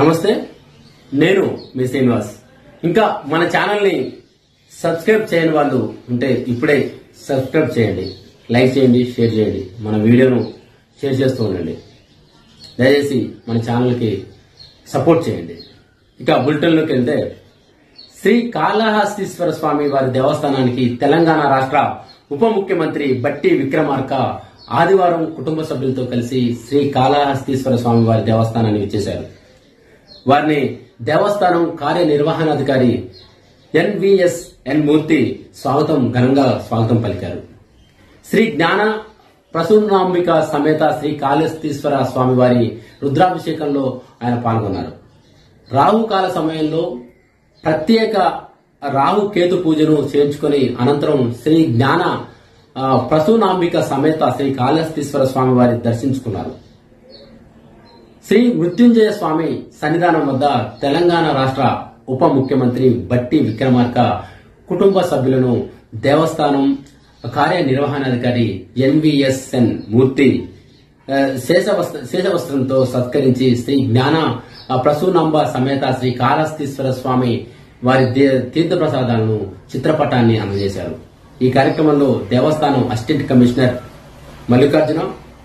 నమస్తే నేను మీ శ్రీనివాస్ ఇంకా మన ఛానల్ని సబ్స్క్రైబ్ చేయని వాళ్ళు ఉంటే ఇప్పుడే సబ్స్క్రైబ్ చేయండి లైక్ చేయండి షేర్ చేయండి మన వీడియోను షేర్ చేస్తూ ఉండండి దయచేసి మన ఛానల్కి సపోర్ట్ చేయండి ఇక బులెటిన్లోకి వెళ్తే శ్రీ కాళహస్తీశ్వర స్వామి వారి దేవస్థానానికి తెలంగాణ రాష్ట్ర ఉప ముఖ్యమంత్రి బట్టి విక్రమార్క ఆదివారం కుటుంబ సభ్యులతో కలిసి శ్రీ కాళహస్తీశ్వర స్వామి వారి దేవస్థానాన్ని విచ్చేశారు వారిని దేవస్థానం కార్యనిర్వహణాధికారి ఎన్విఎస్ ఎన్ మూర్తి స్వాగతం ఘనంగా స్వాగతం పలికారు శ్రీ జ్ఞాన ప్రసూనాంబిక సమేత శ్రీ కాళహస్తీశ్వర స్వామి వారి రుద్రాభిషేకంలో ఆయన పాల్గొన్నారు రాహుకాల సమయంలో ప్రత్యేక రాహు కేతు పూజను చేయించుకొని అనంతరం శ్రీ జ్ఞాన ఆ, ప్రసూనాంబిక సమేత శ్రీ కాళహస్తీశ్వర స్వామి వారి దర్శించుకున్నారు శ్రీ మృత్యుంజయ స్వామి సన్నిధానం వద్ద తెలంగాణ రాష్ట్ర ఉప ముఖ్యమంత్రి బట్టి విక్రమార్క కుటుంబ సభ్యులను దేవస్థానం కార్యనిర్వహణాధికారి ఎన్విఎస్ఎన్ మూర్తి ఆ, శేషవస్త్ర శేషవస్త్రంతో సత్కరించి శ్రీ జ్ఞాన ఆ, ప్రసూనాంబ సమేత శ్రీ కాళహస్తీశ్వర స్వామి వారి దే- తీర్థప్రసాదాలను చిత్రపటాన్ని అందజేశారు ఈ కార్యక్రమంలో దేవస్థానం అసిస్టెంట్ కమిషనర్ మల్లికార్జున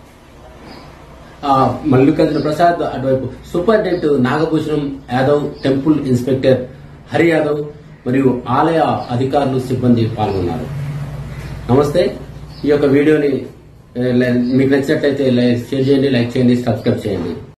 ఆ, మల్లికార్జున ప్రసాద్ అటువైపు superintendent Nagabhushanam Yadav temple inspector Hari Yadav మరియు ఆలయ అధికారులు సిబ్బంది పాల్గొన్నారు నమస్తే ఈ యొక్క వీడియోని ఏ, లై- మీకు నచ్చినట్లయితే లై- షేర్ చేయండి లైక్ చేయండి సబ్స్క్రైబ్ చేయండి